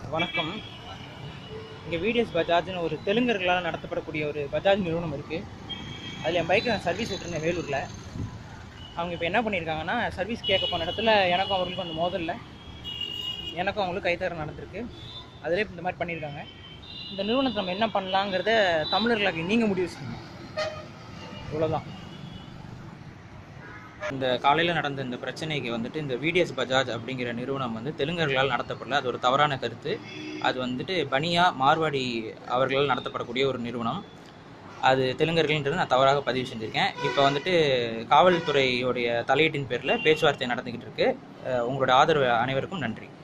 வணக்கம் இங்கே விடிஎஸ் பஜாஜ்னு ஒரு தெலுங்கர்களால் நடத்தப்படக்கூடிய ஒரு பஜாஜ் நிறுவனம் இருக்குது அதில் என் பைக்கை நான் சர்வீஸ் விட்டுருந்தேன் வேலூரில் அவங்க இப்போ என்ன பண்ணியிருக்காங்கன்னா சர்வீஸ் கேட்க போன இடத்துல எனக்கும் அவங்களுக்கும் அந்த மோதலில் எனக்கும் அவங்களுக்கும் கைத்தர நடந்திருக்கு அதிலே இந்த மாதிரி பண்ணியிருக்காங்க இந்த நிறுவனத்தை நம்ம என்ன பண்ணலாங்கிறத தமிழர்களுக்கு நீங்கள் முடிவு செய்யணும் இவ்வளோதான் இந்த காலையில் நடந்த இந்த பிரச்சனைக்கு வந்துட்டு இந்த விடிஎஸ் பஜாஜ் அப்படிங்கிற நிறுவனம் வந்து தெலுங்கர்களால் நடத்தப்படல அது ஒரு தவறான கருத்து அது வந்துட்டு பனியா மார்வாடி அவர்களால் நடத்தப்படக்கூடிய ஒரு நிறுவனம் அது தெலுங்கர்கள்ன்றது நான் தவறாக பதிவு செஞ்சுருக்கேன் இப்போ வந்துட்டு காவல்துறையுடைய தலையீட்டின் பேரில் பேச்சுவார்த்தை நடந்துக்கிட்டு இருக்கு அஹ் உங்களோட ஆதரவு அனைவருக்கும் நன்றி